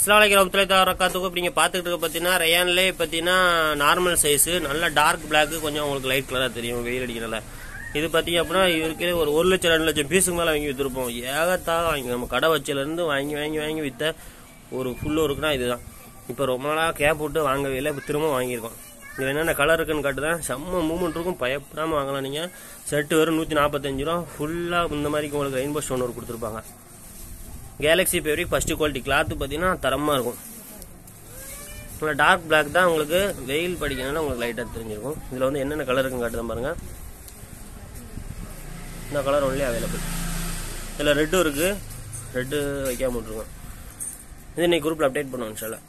அஸ்லாம் வலைக்கம் ரமத்துல தவறக்காத்துக்கு இப்போ நீங்கள் பார்த்துக்கிட்டு இருக்க பார்த்தீங்கன்னா ரயான்லேயே பார்த்தீங்கன்னா நார்மல் சைஸு நல்லா டார்க் பிளாக்கு கொஞ்சம் உங்களுக்கு லைட் கலராக தெரியும் வெயில் அடிக்கிறனால இது பார்த்தீங்க அப்படின்னா இவருக்கே ஒரு ஒரு லட்சம் ரெண்டு லட்சம் பீஸுக்கு மேலே வாங்கி விற்றுருப்போம் ஏகத்தாக வாங்கி நம்ம கடை வச்சிலேருந்து வாங்கி வாங்கி வாங்கி விற்ற ஒரு ஃபுல்லு இருக்குன்னா இதுதான் இப்போ ரொம்ப நாளாக கேப் விட்டு வாங்கவே இல்லை இப்போ திரும்ப வாங்கியிருக்கோம் இதில் என்னென்ன கலர் இருக்குன்னு காட்டுதான் செம்ம மூமெண்ட் இருக்கும் பயப்படாமல் வாங்கலாம் நீங்கள் செட்டு வெறும் நூற்றி நாற்பத்தஞ்சு ரூபா ஃபுல்லாக இந்த மாதிரி உங்களுக்கு ரெயின்போ ஸ்டோன் ஒரு கொடுத்துருப்பாங்க galaxy fabric first quality cloth பார்த்தீங்கன்னா தரமாக இருக்கும் நல்லா டார்க் பிளாக் தான் உங்களுக்கு வெயில் படிக்கணும்னா உங்களுக்கு லைட்டாக தெரிஞ்சிருக்கும் இதில் வந்து என்னென்ன கலர் இருக்குன்னு காட்டுதான் பாருங்க இந்த கலர் ஒன்லி அவைலபிள் இதில் ரெட்டும் இருக்குது ரெட்டு வைக்காம விட்ருக்கோம் இது இன்னைக்கு குரூப்பில் அப்டேட் பண்ணுவோம் இன்ஷால்லா